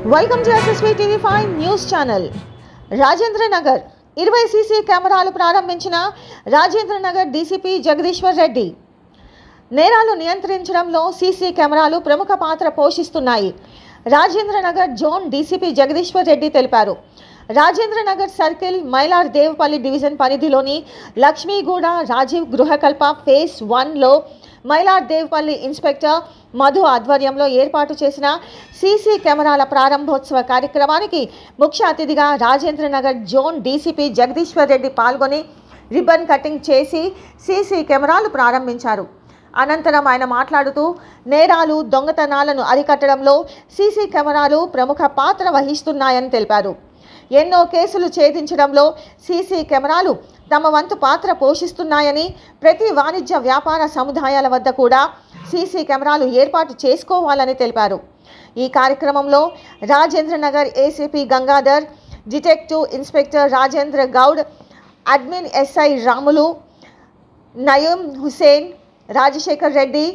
welcome to SSV TV five news channel Rajendra Nagar ఇరవై CC కెమెరాలు ప్రారంభించిన రాజేంద్ర నగర్ డీసీపీ జగదీశ్వర్ రెడ్డి నేరాలు నియంత్రించడంలో సీసీ కెమెరాలు ప్రముఖ పాత్ర పోషిస్తున్నాయి రాజేంద్ర నగర్ జోన్ డీసీపీ జగదీశ్వర్ రెడ్డి తెలిపారు రాజేంద్ర నగర్ సర్కిల్ మైలార్ దేవపల్లి డివిజన్ పరిధిలోని లక్ష్మీగూడ రాజీవ్ గృహకల్ప ఫేస్ వన్లో మైలార్ దేవపల్లి ఇన్స్పెక్టర్ మధు ఆధ్వర్యంలో ఏర్పాటు చేసిన సీసీ కెమెరాల ప్రారంభోత్సవ కార్యక్రమానికి ముఖ్య అతిథిగా రాజేంద్ర నగర్ జోన్ డీసీపీ జగదీశ్వర్ రెడ్డి పాల్గొని రిబ్బన్ కటింగ్ చేసి సీసీ కెమెరాలు ప్రారంభించారు అనంతరం ఆయన మాట్లాడుతూ నేరాలు దొంగతనాలను అరికట్టడంలో సీసీ కెమెరాలు ప్రముఖ పాత్ర వహిస్తున్నాయని తెలిపారు ఎన్నో కేసులు ఛేదించడంలో సీసీ కెమెరాలు తమ వంతు పాత్ర పోషిస్తున్నాయని ప్రతి వాణిజ్య వ్యాపార సముదాయాల వద్ద కూడా సీసీ కెమెరాలు ఏర్పాటు చేసుకోవాలని తెలిపారు ఈ కార్యక్రమంలో Rajendra Nagar ACP Gangadhar detective inspector Rajendra Goud admin SI Ramulu Nayeem Hussain Rajasekhar Reddy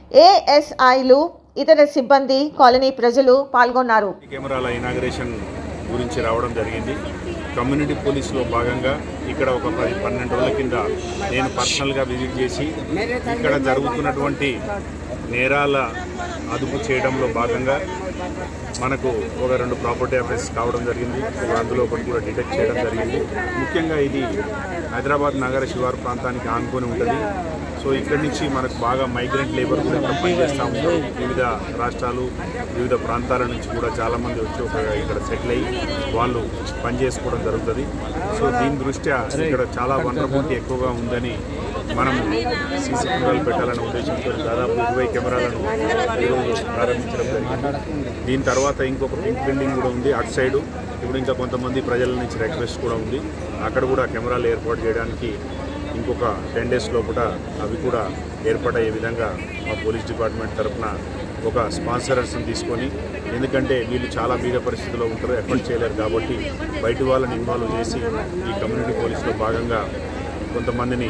ఏఎస్ఐలు ఇతర సిబ్బంది కాలనీ ప్రజలు పాల్గొన్నారు ఈ కెమెరాల ఇనాగరేషన్ గురించి రావడం జరిగింది కమ్యూనిటీ పోలీసులో భాగంగా ఇక్కడ ఒక పది పన్నెండు రోజుల కింద నేను పర్సనల్గా విజిట్ చేసి ఇక్కడ జరుగుతున్నటువంటి నేరాల అదుపు చేయడంలో భాగంగా మనకు ఒక రెండు ప్రాపర్టీ అఫెన్స్ కావడం జరిగింది ఒక అందులో ఒకటి కూడా డిటెక్ట్ చేయడం జరిగింది ముఖ్యంగా ఇది హైదరాబాద్ నగర శివారు ప్రాంతానికి ఆనుకొని ఉంటుంది సో ఇక్కడి నుంచి మనకు బాగా మైగ్రెంట్ లేబర్ కూడా ఇక్కడ పనిచేస్తూ ఉంటారు వివిధ రాష్ట్రాలు వివిధ ప్రాంతాల నుంచి కూడా చాలామంది వచ్చి ఒక ఇక్కడ సెటిల్ అయ్యి వాళ్ళు పనిచేసుకోవడం జరుగుతుంది సో దీని దృష్ట్యా ఇక్కడ చాలా వనరబిలిటీ ఎక్కువగా ఉందని మనం సీసీ కెమెరాలు పెట్టాలనే ఉద్దేశంతో దాదాపు ఇరవై కెమెరాలను ఈరోజు ప్రారంభించడం జరిగింది దీని తర్వాత ఇంకొక పింక్ బిల్డింగ్ కూడా ఉంది అటు సైడు ఇప్పుడు ఇంకా కొంతమంది ప్రజల నుంచి రిక్వెస్ట్ కూడా ఉంది అక్కడ కూడా కెమెరాలు ఏర్పాటు చేయడానికి ఇంకొక టెన్ డేస్ లోపల అవి కూడా ఏర్పాటయ్యే విధంగా మా పోలీస్ డిపార్ట్మెంట్ తరఫున ఒక స్పాన్సరర్స్ని తీసుకొని ఎందుకంటే వీళ్ళు చాలా బీద పరిస్థితిలో ఉంటారు ఎఫర్ట్ చేయలేరు కాబట్టి బయట వాళ్ళని ఇన్వాల్వ్ చేసి ఈ కమ్యూనిటీ పోలీసులో భాగంగా కొంతమందిని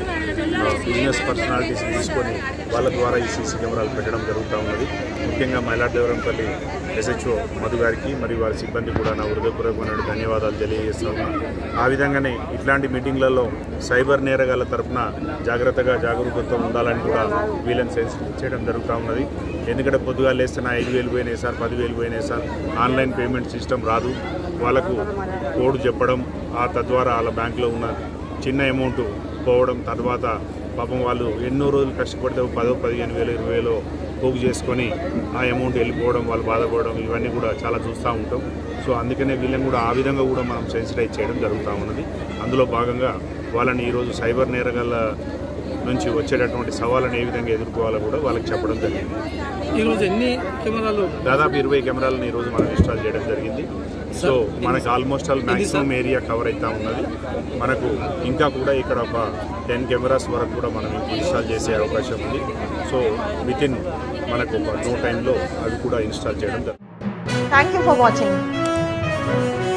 బిజినెస్ పర్సనాలిటీస్ తీసుకొని వాళ్ళ ద్వారా ఈ సీసీ కెమెరాలు పెట్టడం జరుగుతూ ఉన్నది ముఖ్యంగా మైలాడదేవరంపల్లి ఎస్హెచ్ఓ మధు గారికి మరియు వారి సిబ్బంది కూడా నా హృదయపూర్వకమైన ధన్యవాదాలు తెలియజేస్తా ఉన్నాను ఆ విధంగానే ఇట్లాంటి మీటింగ్లలో సైబర్ నేరగాల తరఫున జాగ్రత్తగా జాగరూకతతో ఉండాలని కూడా వీళ్ళని సెన్సిటివ్ చేయడం జరుగుతూ ఉన్నది ఎందుకంటే పొద్దుగా లేస్తే నా ఐదు వేలు పోయినాయి సార్ పదివేలు పోయినాయి సార్ ఆన్లైన్ పేమెంట్ సిస్టమ్ రాదు వాళ్ళకు కోడ్ చెప్పడం ఆ తద్వారా వాళ్ళ బ్యాంకులో ఉన్న చిన్న అమౌంట్ పోవడం తర్వాత పాపం వాళ్ళు ఎన్నో రోజులు కష్టపడితే ఒక పదో పదిహేను వేలు ఇరవై వేలు పోగు చేసుకొని ఆ అమౌంట్ వెళ్ళిపోవడం వాళ్ళు బాధపడడం ఇవన్నీ కూడా చాలా చూస్తూ ఉంటాం సో అందుకనే వీళ్ళని కూడా ఆ విధంగా కూడా మనం సెన్సిటైజ్ చేయడం జరుగుతూ ఉన్నది అందులో భాగంగా వాళ్ళని ఈరోజు సైబర్ నేరగాళ్ళ నుంచి వచ్చేటటువంటి సవాళ్ళను ఏ విధంగా ఎదుర్కోవాలో కూడా వాళ్ళకి చెప్పడం జరిగింది ఈరోజు ఎన్ని కెమెరాలు దాదాపు ఇరవై కెమెరాలను ఈరోజు మనం ఇన్స్టాల్ చేయడం జరిగింది సో మనకు almost all maximum area cover అవుతా ఉన్నది మనకు ఇంకా కూడా ఇక్కడ ఒక టెన్ కెమెరాస్ వరకు కూడా మనం ఇన్స్టాల్ చేసే అవకాశం ఉంది సో విత్ ఇన్ మనకు ఒక టూ టైంలో అవి కూడా ఇన్స్టాల్ చేయడం జరుగుతుంది థ్యాంక్ యూ ఫర్ వాచింగ్